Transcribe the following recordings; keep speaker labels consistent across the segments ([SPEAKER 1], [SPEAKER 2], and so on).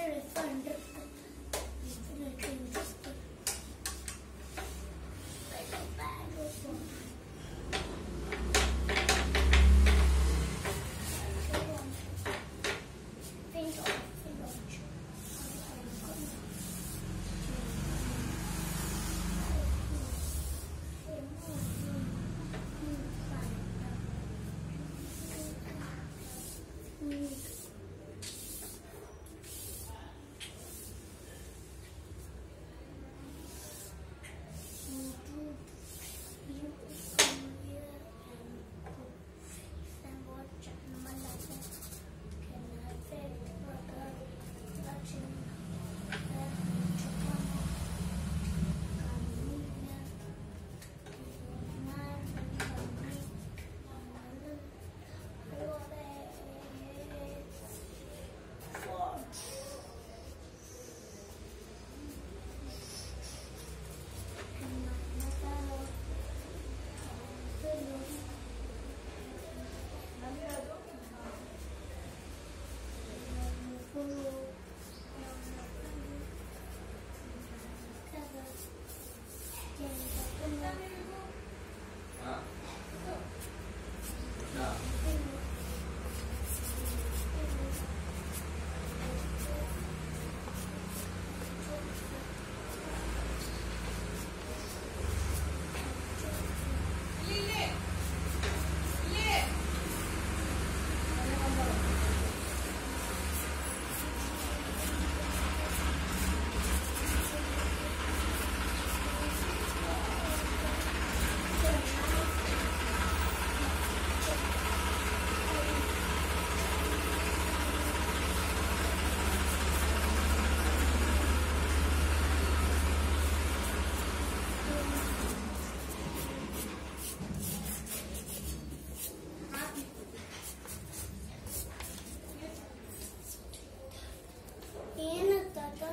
[SPEAKER 1] ಏನು ತಾತ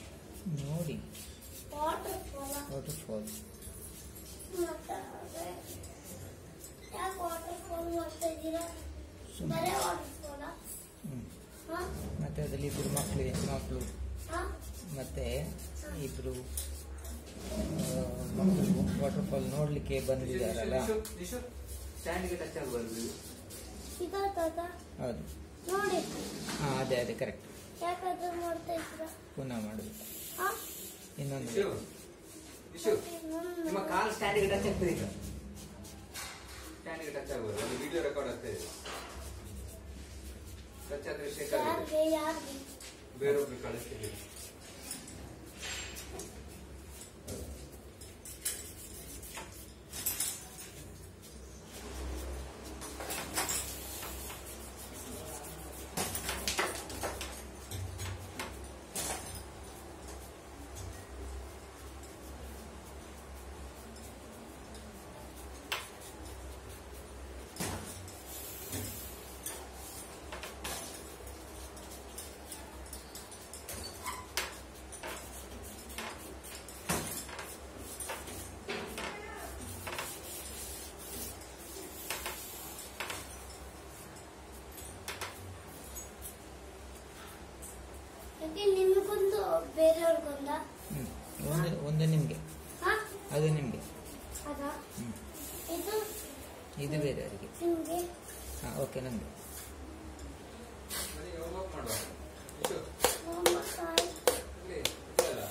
[SPEAKER 2] ನೋಡಿ
[SPEAKER 1] ವಾಟರ್ ಫಾಲ
[SPEAKER 2] ವಾಟರ್ ಫಾಲ್ಸ್
[SPEAKER 1] ಮತ್ತೆ ಅದೇ ಯಾಕೆ ವಾಟರ್ ಫಾಲ್ ಮಾಡ್ತಾ ಇದ್ದೀರಾ ಬರೇ ವಾಟರ್ ಫಾಲ ಹಾ
[SPEAKER 2] ಮತ್ತೆ ಅದ್ರಲ್ಲಿ ಇಬ್ಬರು ಮಕ್ಕಳು ಮಕ್ಕಳು
[SPEAKER 1] ಹಾ
[SPEAKER 2] ಮತ್ತೆ ಇಬ್ರು ಮಕ್ಕಳು ವಾಟರ್ ಫಾಲ್ ನೋಡ್ಲಿಕ್ಕೆ ಬಂದಿದ್ದಾರಲ್ಲ
[SPEAKER 3] ಸ್ಟ್ಯಾಂಡ್ಗೆ ಟಚ್ ಆಗಬಾರ್ದು
[SPEAKER 1] ಇದಾ ತಾತ
[SPEAKER 2] ಹೌದು
[SPEAKER 1] ನೋಡಿ
[SPEAKER 2] ಹಾ ಅದೇ ಅದೇ ಕರೆಕ್ಟ್
[SPEAKER 1] ಯಾಕಾದ್ರೂ ಮಾಡ್ತಾ ಇದ್ದೀರಾ
[SPEAKER 2] ಪುನಃ ಮಾಡುದು
[SPEAKER 1] ಹಾ
[SPEAKER 2] ಇನ್ನೊಂದು
[SPEAKER 3] ಇಶು ಇಶು ನಿಮ್ಮ ಕಾಲ್ ಸ್ಟ್ಯಾಂಡಿಗೆ ಟಚ್ ಆಗ್ತದೆ ಈಗ ಸ್ಟ್ಯಾಂಡಿಗೆ ಟಚ್ ಆಗಬಾರ್ದು ಅಲ್ಲಿ ವಿಡಿಯೋ ರೆಕಾರ್ಡ್ ಆಗ್ತಾ ಇದೆ ಟಚ್ ಆದ್ರೆ ಶೇಕ್ ಆಗುತ್ತೆ
[SPEAKER 1] ಯಾರಿಗೆ ಯಾರಿಗೆ
[SPEAKER 3] ಬೇರೊಬ್ರು ಕಳಿಸ್ತೀವಿ
[SPEAKER 1] ಯಾಕೆ ನಿಮಗೊಂದು ಬೇರೆಯವ್ರಿಗೊಂದ
[SPEAKER 2] ಹ್ಮ್. ಒಂದು ಒಂದು ನಿಮಗೆ
[SPEAKER 1] ಹಾ
[SPEAKER 2] ಅದು ನಿಮಗೆ
[SPEAKER 1] ಅದ
[SPEAKER 2] ಹ್ಮ್.
[SPEAKER 1] ಇದು
[SPEAKER 2] ಇದು ಬೇರೆ ಅವರಿಗೆ
[SPEAKER 1] ನಿಮ್ಗೆ
[SPEAKER 2] ಹಾಂ ಓಕೆ ನಮಗೆ
[SPEAKER 3] ನನಗೆ ಹೋಮ್ವರ್ಕ್ ಮಾಡುವ ಇಶು
[SPEAKER 1] ಹೋಮ್ವರ್ಕ್
[SPEAKER 3] ಇಲ್ಲಿ ಇದೆಯಲ್ಲ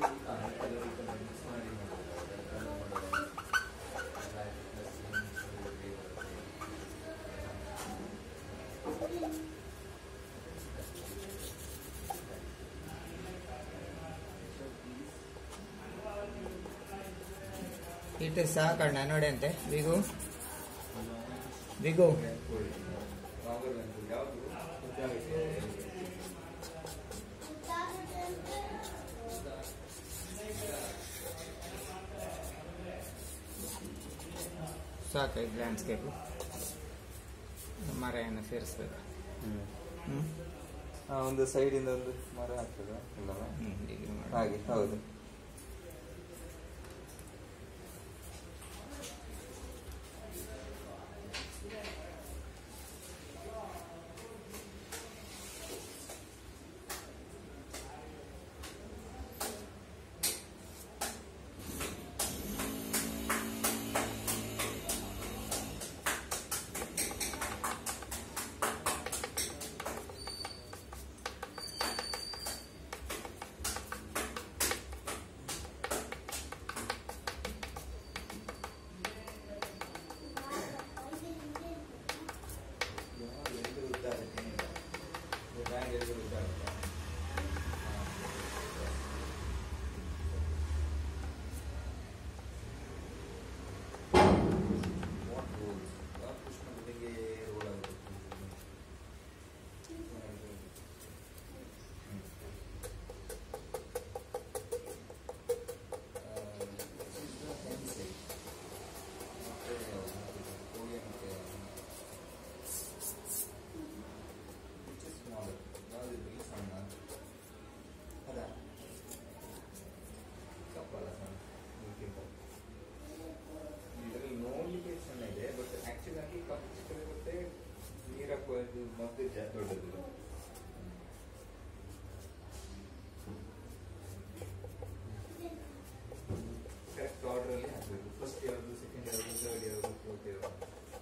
[SPEAKER 3] ಆ, ಕೆಲವರು ಈ ತರ mix ಮಾಡಿ ಮಾಡ್ತಾರೆ. ಅದನ್ನ ಮಾಡೋದು. Black plus green, so grey ಬರುತ್ತೆ. So please
[SPEAKER 2] ಇಟ್ಟು ಸಾಕಣ್ಣ ನೋಡಿ ಅಂತೆ ಬಿಗು ಬಿಗು
[SPEAKER 3] ರಾಂಗರ್ ಬಂತು ಯಾವುದು ಗೊತ್ತಾಗುತ್ತೆ
[SPEAKER 2] ಸಾಕಾಯ್ತು ಲ್ಯಾಂಡ್ಸ್ಕೇಪು ಮರ ಏನು ಸೇರಿಸ್ಬೇಕು ಹ್ಞೂ
[SPEAKER 3] ಹಾ ಒಂದು ಸೈಡ್ ಇಂದ ಒಂದು ಮರ ಆಗ್ತದ ಇಲ್ಲವಾ
[SPEAKER 2] ಹ್ಞೂ ಡಿಗ್ರಿ ಮಾಡಿ
[SPEAKER 3] ಹಾಗೆ ಹೌದು ಎರಡು ಉದ್ದ ಆಗುತ್ತೆ ಬ್ಯಾಂಡ್ ಎರಡು ಉದ್ದ ಆಗುತ್ತೆ ವಾಟ್ ರೋಲ್ಸ್ ವಾಟ್ ಪುಷ್ ಮಾಡಿದಂಗೆ ರೋಲ್ ಆಗುತ್ತೆ ಕೋಳಿ ಮತ್ತೆ which is smaller ಯಾವ್ದು ಇದು ಸಣ್ಣ ಅದ ಕಪ್ಪಲ್ಲ ಸಣ್ಣ ಇದಕ್ಕಿಂತ ಇದರಲ್ಲಿ ನೋಡ್ಲಿಕ್ಕೆ ಸಣ್ಣ ಇದೆ ಬಟ್ ಆಕ್ಚುಲ್ ಆಗಿ ಕಪ್ಪು ಚಿಕ್ಕದಿರುತ್ತೆ ನೀರಕ್ಕೆ ಇದು ಮತ್ತೆ ಜ ದೊಡ್ಡದು ಕರೆಕ್ಟ್ ಆರ್ಡರಲ್ಲಿ ಹಾಕಬೇಕು ಫಸ್ಟ್ ಯಾವುದು ಸೆಕೆಂಡ್ ಯಾವುದು ಥರ್ಡ್ ಯಾವುದು ಫೋರ್ತ್ ಯಾವುದು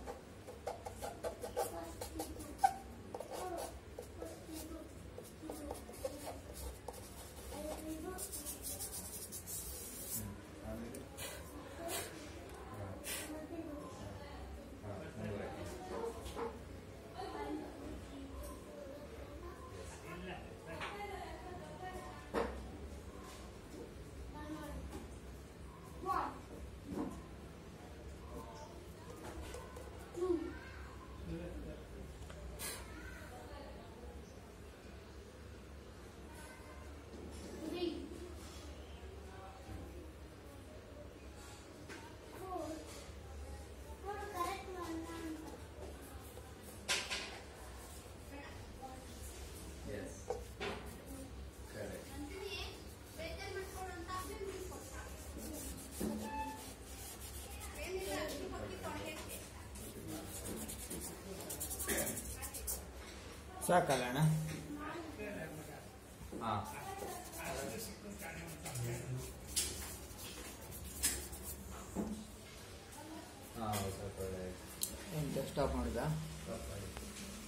[SPEAKER 3] ಆಮೇಲೆ ಹಾಂ ಹಾಂ ಮುಂದುವರೆ Yes. Correct.
[SPEAKER 2] ಸಾಕಲ್ಲ ಅಣ್ಣ
[SPEAKER 3] ಹಾ ಹಾ ಸ್ವಲ್ಪ
[SPEAKER 2] ಎಂತ ಸ್ಟಾಪ್ ಮಾಡುದಾ
[SPEAKER 3] ಸ್ವಲ್ಪ